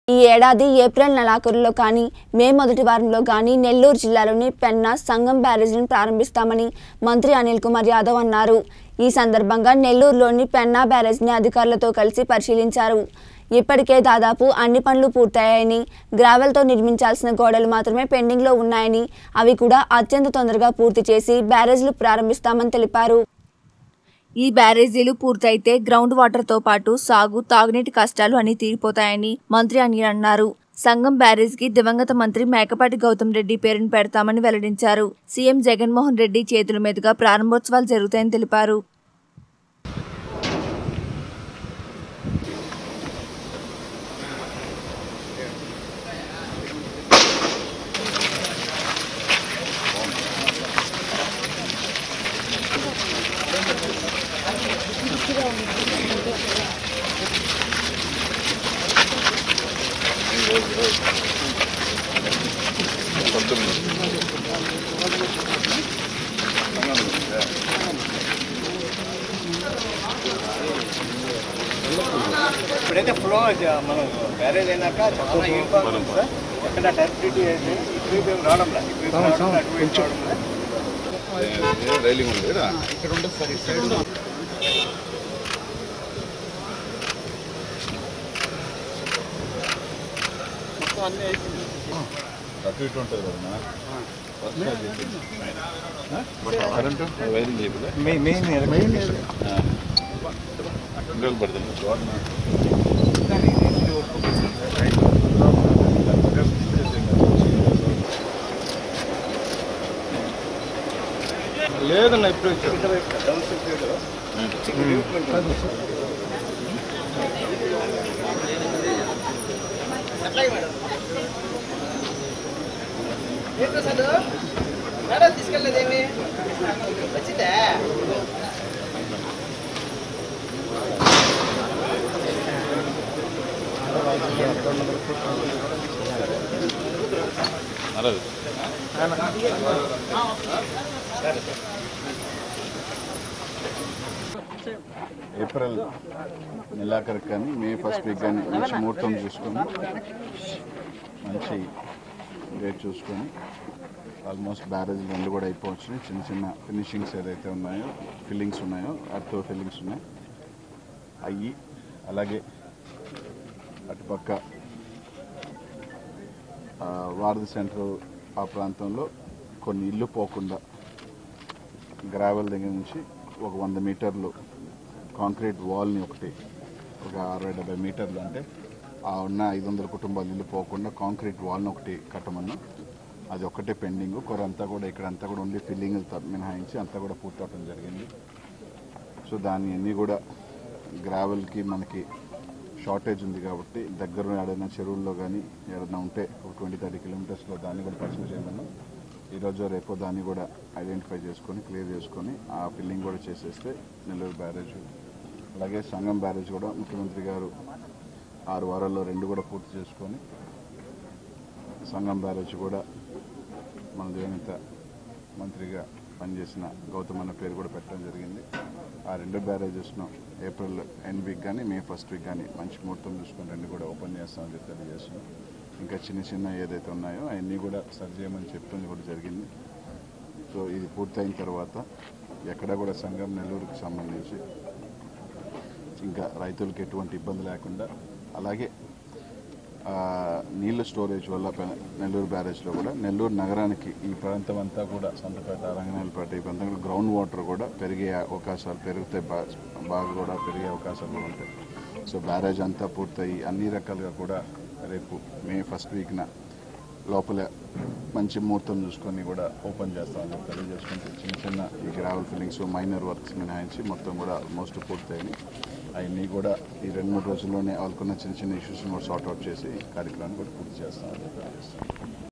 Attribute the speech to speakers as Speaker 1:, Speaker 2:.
Speaker 1: ఈ ఏడాది ఏప్రిల్ నెలాఖరులో కానీ మే మొదటి వారంలో కానీ నెల్లూరు జిల్లాలోని పెన్నా సంగం బ్యారేజీని ప్రారంభిస్తామని మంత్రి అనిల్ కుమార్ యాదవ్ అన్నారు ఈ సందర్భంగా నెల్లూరులోని పెన్నా బ్యారేజ్ని అధికారులతో కలిసి పరిశీలించారు ఇప్పటికే దాదాపు అన్ని పనులు పూర్తయ్యాయని గ్రావెల్తో నిర్మించాల్సిన గోడలు మాత్రమే పెండింగ్లో ఉన్నాయని అవి కూడా అత్యంత తొందరగా పూర్తి చేసి బ్యారేజ్లు ప్రారంభిస్తామని తెలిపారు ఈ బ్యారేజీలు పూర్తయితే గ్రౌండ్ వాటర్తో పాటు సాగు తాగునీటి కష్టాలు అన్ని తీరిపోతాయని మంత్రి అనిల్ అన్నారు సంగం బ్యారేజ్కి దివంగత మంత్రి మేకపాటి గౌతమ్ రెడ్డి పేరును పెడతామని వెల్లడించారు సీఎం జగన్మోహన్ రెడ్డి చేతుల మీదుగా ప్రారంభోత్సవాలు జరుగుతాయని తెలిపారు
Speaker 2: ఇప్పుడైతే ఫ్లో మనం బ్యారేజ్ అయినాక చాలా ఇబ్బంది సార్ ఎక్కడ టెరిటరీ అయితే ఇటు వైపు రావడం లేదు ఇటు వైపు రావడం లేదు, అటు వైపు రావడం లేదు
Speaker 3: రైలింగ్ ఉంది కదా అటు ఇటు ఉంటుంది కదా కరెంటు వైరింగ్ చేయకుండా
Speaker 2: మెయిన్ మెయిన్
Speaker 3: ఇంట్లో పడుతుంది
Speaker 2: లేదన్న ఇప్పుడు డౌన్ సైడ్
Speaker 4: తీసుకెళ్ళలేదేమి వచ్చిందా
Speaker 3: అలాగే ఏప్రిల్ నెలాఖరికి కానీ మే ఫస్ట్ వీక్ కానీ మంచి ముహూర్తం చూసుకొని మంచి డేట్ చూసుకొని ఆల్మోస్ట్ బ్యారేజ్ రెండు కూడా అయిపోవచ్చు చిన్న చిన్న ఫినిషింగ్స్ ఏదైతే ఉన్నాయో ఫిల్లింగ్స్ ఉన్నాయో అర్తో ఫిల్లింగ్స్ ఉన్నాయి అయ్యి అలాగే అటుపక్క ఆ, వారధి సెంటర్ ఆ ప్రాంతంలో కొన్ని ఇల్లు పోకుండా గ్రావెల్ దగ్గర నుంచి ఒక వంద మీటర్లు కాంక్రీట్ వాల్ని ఒకటి ఒక అరవై డెబ్బై మీటర్లు అంటే ఆ ఉన్న ఐదు వందల కుటుంబాలు ఇల్లు పోకుండా కాంక్రీట్ వాల్ని ఒకటి కట్టమన్నా అది ఒక్కటే పెండింగ్ కొరంతా కూడా ఇక్కడ అంతా కూడా ఓన్లీ ఫిల్లింగ్ మినహాయించి అంతా కూడా పూర్తవటం జరిగింది సో దాన్ని అన్నీ కూడా గ్రావెల్కి మనకి షార్టేజ్ ఉంది కాబట్టి దగ్గర ఏదైనా చెరువుల్లో కానీ ఏదైనా ఉంటే ఒక ట్వంటీ థర్టీ కిలోమీటర్స్లో దాన్ని కూడా పరిశీలన చేయమన్నాం ఈరోజు రేపో దాన్ని కూడా ఐడెంటిఫై చేసుకొని క్లియర్ చేసుకొని ఆ ఫిల్లింగ్ కూడా చేసేస్తే నెల్లూరు బ్యారేజ్ అలాగే సంగం బ్యారేజ్ కూడా ముఖ్యమంత్రి గారు ఆరు వారాల్లో రెండు కూడా పూర్తి చేసుకొని సంగం బ్యారేజ్ కూడా మన దేవనిత మంత్రిగా పనిచేసిన గౌతమ్ అన్న పేరు కూడా పెట్టడం జరిగింది ఆ రెండు బ్యారేజెస్ను ఏప్రిల్ ఎండ్ వీక్ కానీ మే ఫస్ట్ వీక్ కానీ మంచి ముహూర్తం చూసుకొని రెండు కూడా ఓపెన్ చేస్తామని చెప్పి తెలియజేస్తున్నాం ఇంకా చిన్న చిన్న ఏదైతే ఉన్నాయో అవన్నీ కూడా సరి చేయమని చెప్తుంది కూడా జరిగింది సో ఇది పూర్తయిన తర్వాత ఎక్కడ కూడా సంఘం నెల్లూరుకి సంబంధించి ఇంకా రైతులకు ఎటువంటి ఇబ్బంది లేకుండా అలాగే ఆ, నీళ్ళ స్టోరేజ్ వల్ల పె- నెల్లూరు బ్యారేజ్లో కూడా నెల్లూరు నగరానికి ఈ ప్రాంతం అంతా కూడా సంతపేట రంగనాయలపేట ఈ ప్రాంతంలో గ్రౌండ్ వాటర్ కూడా పెరిగే అవకాశాలు పెరుగుతాయి బా- బాగా కూడా పెరిగే అవకాశాలు కూడా ఉంటాయి సో బ్యారేజ్ అంతా పూర్తయి అన్ని రకాలుగా కూడా రేపు మే ఫస్ట్ వీక్న లోపల మంచి ముహూర్తం చూసుకొని కూడా ఓపెన్ చేస్తామని చెప్పి తెలియజేసుకుంటే చిన్న చిన్న ఈ గ్రావెల్ ఫిల్లింగ్స్ మైనర్ వర్క్స్ మినహాయించి మొత్తం కూడా ఆల్మోస్ట్ పూర్తయినాయి అవన్నీ కూడా ఈ రెండు మూడు రోజుల్లోనే వాళ్ళకున్న చిన్న చిన్న ఇష్యూస్ని కూడా సార్ట్ అవుట్ చేసి కార్యక్రమాన్ని కూడా పూర్తి చేస్తామని చెప్పి తెలియజేస్తాం